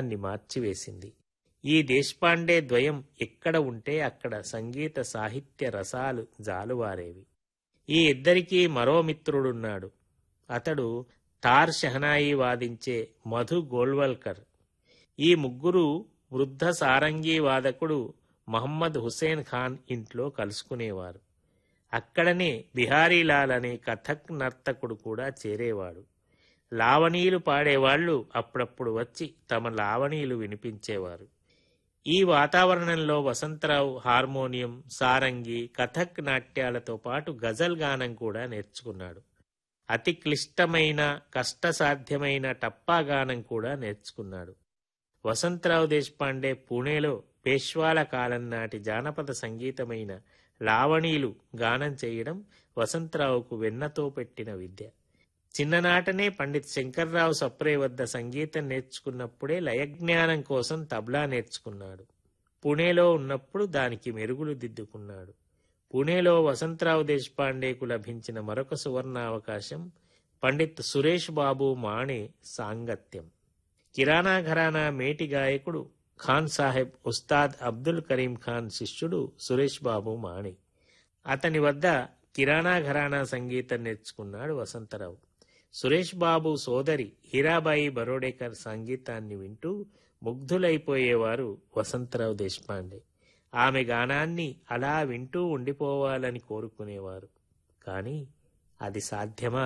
గమనాన్ని మార్చివేసింది ఈ దేశపాండే ద్వయం ఎక్కడ ఉంటే అక్కడ సంగీత సాహిత్య రసాలు జాలువారేవి ఈ ఇద్దరికీ మరో మిత్రుడున్నాడు అతడు తార్ షహనాయి వాదించే మధు గోల్వల్కర్ ఈ ముగ్గురు వృద్ధ సారంగీ వాదకుడు మహమ్మద్ హుసేన్ ఖాన్ ఇంట్లో కలుసుకునేవారు అక్కడనే బిహారీలాల్ అనే కథక్ నర్తకుడు కూడా చేరేవాడు లావణీలు పాడేవాళ్లు అప్పుడప్పుడు వచ్చి తమ లావణీలు వినిపించేవారు ఈ వాతావరణంలో వసంతరావు హార్మోనియం సారంగి కథక్ నాట్యాలతో పాటు గజల్ గానం కూడా నేర్చుకున్నాడు అతి క్లిష్టమైన కష్టసాధ్యమైన టప్పా గానం కూడా నేర్చుకున్నాడు వసంతరావు దేశపాండే పూణేలో పేష్వాల కాలం నాటి జానపద సంగీతమైన లావణీలు గానం చేయడం వసంతరావుకు వెన్నతో పెట్టిన విద్య చిన్ననాటనే పండిత్ శంకర్రావు సప్రే వద్ద సంగీతం నేర్చుకున్నప్పుడే లయజ్ఞానం కోసం తబ్లా నేర్చుకున్నాడు పుణేలో ఉన్నప్పుడు దానికి మెరుగులు దిద్దుకున్నాడు పుణేలో వసంతరావు దేశపాండేకు లభించిన మరొక సువర్ణ అవకాశం పండిత్ సురేష్ బాబు మాణే సాంగత్యం కిరాణా ఘరానా మేటి గాయకుడు ఖాన్ సాహెబ్ ఉస్తాద్ అబ్దుల్ కరీం ఖాన్ శిష్యుడు సురేష్ బాబు మాణి అతని వద్ద కిరాణా ఘరానా సంగీతం నేర్చుకున్నాడు వసంతరావు సురేష్ బాబు సోదరి హీరాబాయి బరోడేకర్ సంగీతాన్ని వింటూ ముగ్ధులైపోయేవారు వసంతరావు దేశపాండే ఆమె గానాన్ని అలా వింటూ ఉండిపోవాలని కోరుకునేవారు కానీ అది సాధ్యమా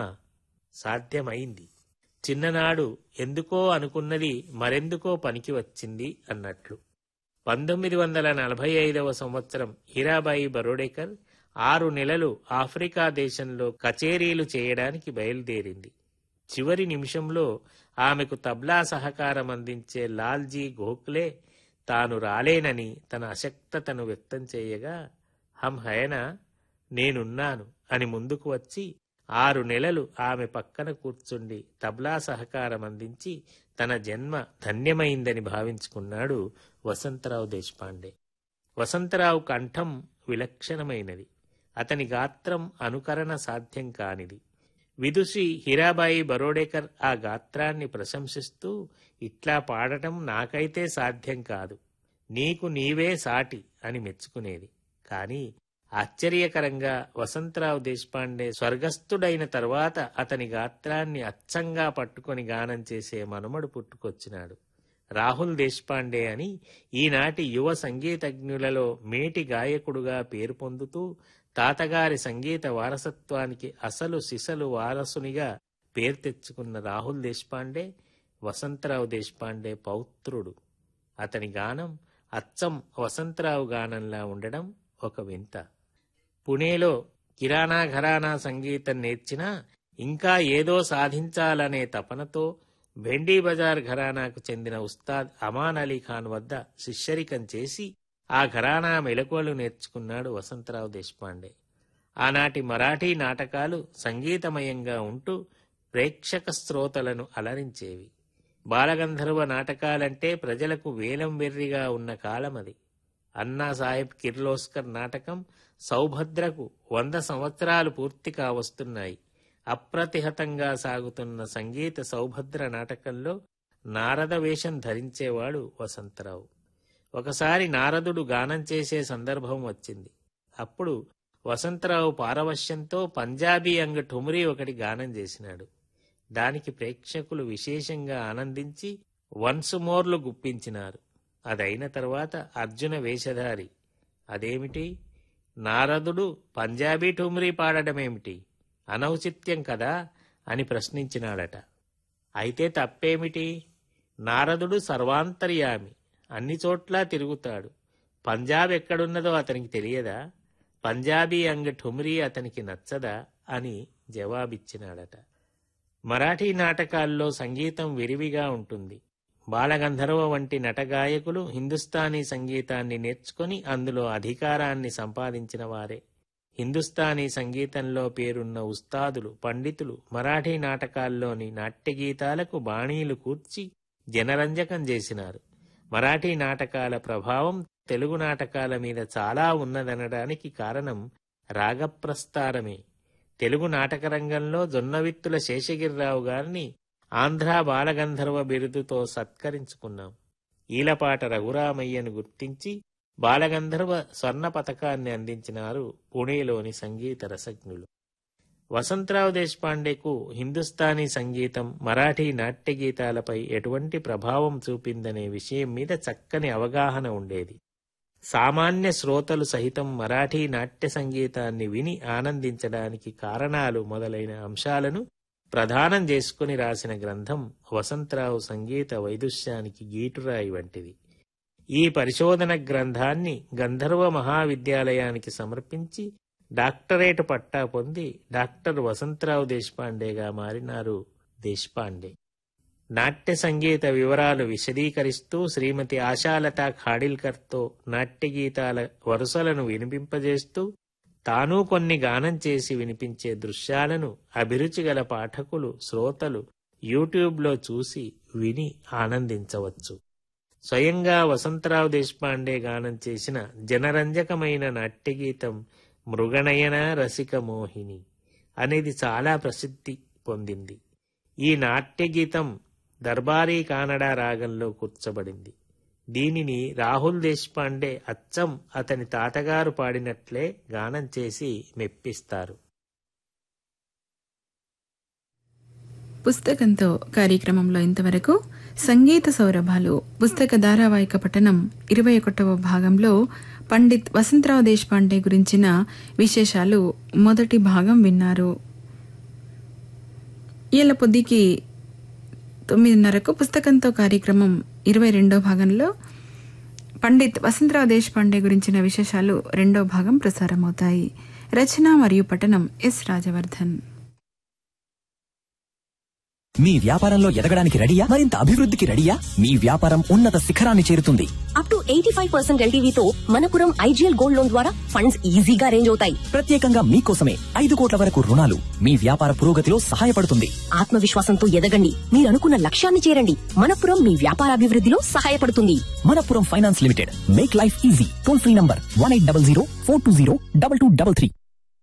సాధ్యమైంది చిన్ననాడు ఎందుకో అనుకున్నది మరెందుకో పనికి వచ్చింది అన్నట్లు పంతొమ్మిది వందల నలభై ఐదవ సంవత్సరం హీరాబాయి బరోడేకర్ ఆరు నెలలు ఆఫ్రికా దేశంలో కచేరీలు చేయడానికి బయలుదేరింది చివరి నిమిషంలో ఆమెకు తబ్లా సహకారం అందించే లాల్జీ గోఖలే తాను రాలేనని తన అశక్తతను వ్యక్తం చేయగా హం హయనా నేనున్నాను అని ముందుకు వచ్చి ఆరు నెలలు ఆమె పక్కన కూర్చుండి తబ్లా సహకారం అందించి తన జన్మ ధన్యమైందని భావించుకున్నాడు వసంతరావు దేశపాండే వసంతరావు కంఠం విలక్షణమైనది అతని గాత్రం అనుకరణ సాధ్యం కానిది విదుషి హీరాబాయి బరోడేకర్ ఆ గాత్రాన్ని ప్రశంసిస్తూ ఇట్లా పాడటం నాకైతే సాధ్యం కాదు నీకు నీవే సాటి అని మెచ్చుకునేది కాని ఆశ్చర్యకరంగా వసంతరావు దేశపాండే స్వర్గస్థుడైన తర్వాత అతని గాత్రాన్ని అచ్చంగా పట్టుకొని గానం చేసే మనుమడు పుట్టుకొచ్చినాడు రాహుల్ దేశపాండే అని ఈనాటి యువ సంగీతజ్ఞులలో మేటి గాయకుడుగా పేరు పొందుతూ తాతగారి సంగీత వారసత్వానికి అసలు సిసలు వారసునిగా పేరు తెచ్చుకున్న రాహుల్ దేశపాండే వసంతరావు దేశపాండే పౌత్రుడు అతని గానం అచ్చం వసంతరావు గానంలా ఉండడం ఒక వింత పుణేలో కిరాణా ఘరానా సంగీతం నేర్చినా ఇంకా ఏదో సాధించాలనే తపనతో భెండీ బజార్ ఘరానాకు చెందిన ఉస్తాద్ అమాన్ అలీ ఖాన్ వద్ద శిష్యరికం చేసి ఆ ఘరానా మెలకువలు నేర్చుకున్నాడు వసంతరావు దేశపాండే ఆనాటి మరాఠీ నాటకాలు సంగీతమయంగా ఉంటూ ప్రేక్షక శ్రోతలను అలరించేవి బాలగంధర్వ నాటకాలంటే ప్రజలకు వేలం వెర్రిగా ఉన్న కాలమది అన్నా సాహెబ్ కిర్లోస్కర్ నాటకం సౌభద్రకు వంద సంవత్సరాలు పూర్తి కావస్తున్నాయి అప్రతిహతంగా సాగుతున్న సంగీత సౌభద్ర నాటకంలో నారద వేషం ధరించేవాడు వసంతరావు ఒకసారి నారదుడు గానం చేసే సందర్భం వచ్చింది అప్పుడు వసంతరావు పారవశ్యంతో పంజాబీ అంగ ఠుమరీ ఒకటి గానం చేసినాడు దానికి ప్రేక్షకులు విశేషంగా ఆనందించి వన్స్ మోర్లు గుప్పించినారు అదైన తర్వాత అర్జున వేషధారి అదేమిటి నారదుడు పంజాబీ ఠుమరీ పాడటమేమిటి అనౌచిత్యం కదా అని ప్రశ్నించినాడట అయితే తప్పేమిటి నారదుడు సర్వాంతర్యామి అన్ని చోట్లా తిరుగుతాడు పంజాబ్ ఎక్కడున్నదో అతనికి తెలియదా పంజాబీ అంగ ఠుమరీ అతనికి నచ్చదా అని జవాబిచ్చినాడట మరాఠీ నాటకాల్లో సంగీతం విరివిగా ఉంటుంది బాలగంధర్వ వంటి నటగాయకులు హిందుస్థానీ సంగీతాన్ని నేర్చుకొని అందులో అధికారాన్ని సంపాదించిన వారే హిందుస్థానీ సంగీతంలో పేరున్న ఉస్తాదులు పండితులు మరాఠీ నాటకాల్లోని నాట్యగీతాలకు బాణీలు కూర్చి జనరంజకం చేసినారు మరాఠీ నాటకాల ప్రభావం తెలుగు నాటకాల మీద చాలా ఉన్నదనడానికి కారణం రాగప్రస్తారమే తెలుగు నాటక రంగంలో జొన్నవిత్తుల శేషగిరిరావు గారిని ఆంధ్రా బాలగంధర్వ బిరుదుతో సత్కరించుకున్నాం ఈలపాట రఘురామయ్యను గుర్తించి బాలగంధర్వ స్వర్ణ పథకాన్ని అందించినారు పుణేలోని సంగీత రసజ్ఞులు వసంతరావు దేశపాండేకు హిందుస్థానీ సంగీతం మరాఠీ నాట్య గీతాలపై ఎటువంటి ప్రభావం చూపిందనే విషయం మీద చక్కని అవగాహన ఉండేది సామాన్య శ్రోతలు సహితం మరాఠీ నాట్య సంగీతాన్ని విని ఆనందించడానికి కారణాలు మొదలైన అంశాలను ప్రధానం చేసుకుని రాసిన గ్రంథం వసంతరావు సంగీత వైదుష్యానికి గీటురాయి వంటిది ఈ పరిశోధన గ్రంథాన్ని గంధర్వ మహావిద్యాలయానికి సమర్పించి డాక్టరేట్ పట్టా పొంది డాక్టర్ వసంతరావు దేశపాండేగా మారినారు దేశపాండే నాట్య సంగీత వివరాలు విశదీకరిస్తూ శ్రీమతి ఆశాలత ఖాడిల్కర్తో నాట్య గీతాల వరుసలను వినిపింపజేస్తూ తాను కొన్ని గానం చేసి వినిపించే దృశ్యాలను అభిరుచి గల పాఠకులు శ్రోతలు యూట్యూబ్లో చూసి విని ఆనందించవచ్చు స్వయంగా వసంతరావు దేశపాండే గానం చేసిన జనరంజకమైన నాట్యగీతం మృగనయన రసిక మోహిని అనేది చాలా ప్రసిద్ధి పొందింది ఈ నాట్యగీతం దర్బారీ కానడా రాగంలో కూర్చబడింది దీనిని రాహుల్ దేశపాండే అచ్చం అతని తాతగారు పాడినట్లే గానం చేసి మెప్పిస్తారు పుస్తకంతో కార్యక్రమంలో ఇంతవరకు సంగీత సౌరభాలు పుస్తక ధారావాహిక పఠనం ఇరవై ఒకటవ భాగంలో పండిత్ వసంతరావు దేశపాండే గురించిన విశేషాలు మొదటి భాగం విన్నారు ఈల పొద్దుకి తొమ్మిదిన్నరకు పుస్తకంతో కార్యక్రమం ఇరవై రెండో భాగంలో పండిత్ వసంతరావు దేశపాండే గురించిన విశేషాలు రెండో భాగం ప్రసారమవుతాయి రచన మరియు పఠనం ఎస్ రాజవర్ధన్ మీ వ్యాపారంలో ఎదగడానికి రెడీయా మరింత అభివృద్ధికి రెడీయా మీ వ్యాపారం ఉన్నత శిఖరాన్ని చేరుతుంది up to eighty five percent ఎల్టీవీతో మనపురం ఐజీఎల్ గోల్డ్ లోన్ ద్వారా ఫండ్స్ ఈజీగా అరేంజ్ అవుతాయి ప్రత్యేకంగా మీకోసమే ఐదు కోట్ల వరకు రుణాలు మీ వ్యాపార పురోగతిలో సహాయపడుతుంది ఆత్మవిశ్వాసంతో ఎదగండి మీరు అనుకున్న లక్ష్యాన్ని చేరండి మనపురం మీ వ్యాపారాభివృద్ధిలో సహాయపడుతుంది Manappuram finance limited make life easy toll free number one eight double zero four two zero double two double three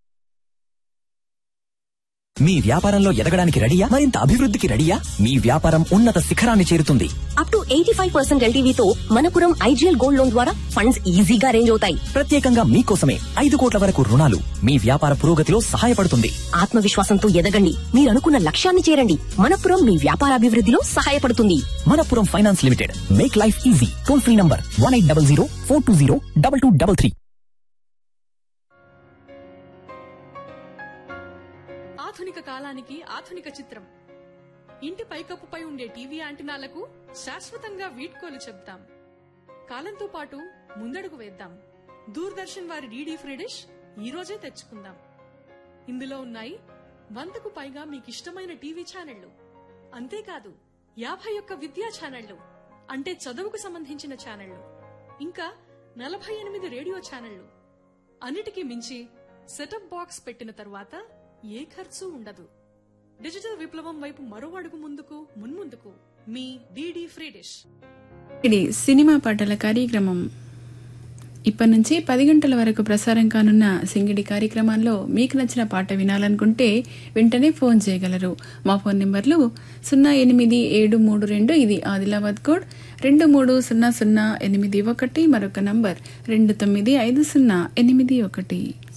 మీ వ్యాపారంలో ఎదగడానికి రెడీయా మరింత అభివృద్ధికి రెడీయా మీ వ్యాపారం ఉన్నత శిఖరాన్ని చేరుతుంది up to eighty five percent ఎల్టీవీతో మనపురం ఐజీఎల్ గోల్డ్ లోన్ ద్వారా ఫండ్స్ ఈజీగా అరేంజ్ అవుతాయి ప్రత్యేకంగా మీకోసమే ఐదు కోట్ల వరకు రుణాలు మీ వ్యాపార పురోగతిలో సహాయపడుతుంది ఆత్మవిశ్వాసంతో ఎదగండి మీరు అనుకున్న లక్ష్యాన్ని చేరండి మనపురం మీ వ్యాపారాభివృద్ధిలో సహాయపడుతుంది Manappuram finance limited make life easy toll free number one eight double zero four two zero double two double three ఆధునిక కాలానికి ఆధునిక చిత్రం ఇంటి పైకప్పుపై ఉండే టీవీ యాంటినాలకు శాశ్వతంగా వీడ్కోలు చెప్తాం కాలంతో పాటు ముందడుగు వేద్దాం దూరదర్శన్ వారి డీడీ ఫ్రీ డిష్ ఈ రోజే తెచ్చుకుందాం ఇందులో ఉన్నాయి వందకు పైగా మీకిష్టమైన టీవీ ఛానళ్లు అంతేకాదు యాభై ఒక్క విద్యా ఛానళ్లు అంటే చదువుకు సంబంధించిన ఛానళ్లు ఇంకా నలభై ఎనిమిది రేడియో ఛానళ్లు అన్నిటికీ మించి సెటప్ బాక్స్ పెట్టిన తరువాత ఏ ఖర్చు ఉండదు డిజిటల్ విప్లవం వైపు మరో అడుగు ముందుకు మున్ముందుకు మీ డీడీ ఫ్రీ డిష్ ఇది సినిమా పాటల కార్యక్రమం ఇప్పటి నుంచి పది గంటల వరకు ప్రసారం కానున్న సింగిడి కార్యక్రమాల్లో మీకు నచ్చిన పాట వినాలనుకుంటే వెంటనే ఫోన్ చేయగలరు మా ఫోన్ నెంబర్లు సున్నా ఎనిమిది ఏడు మూడు రెండు ఇది ఆదిలాబాద్ కోడ్ రెండు మూడు సున్నా సున్నా ఎనిమిది ఒకటి మరొక నంబర్ రెండు తొమ్మిది ఐదు సున్నా ఎనిమిది ఒకటి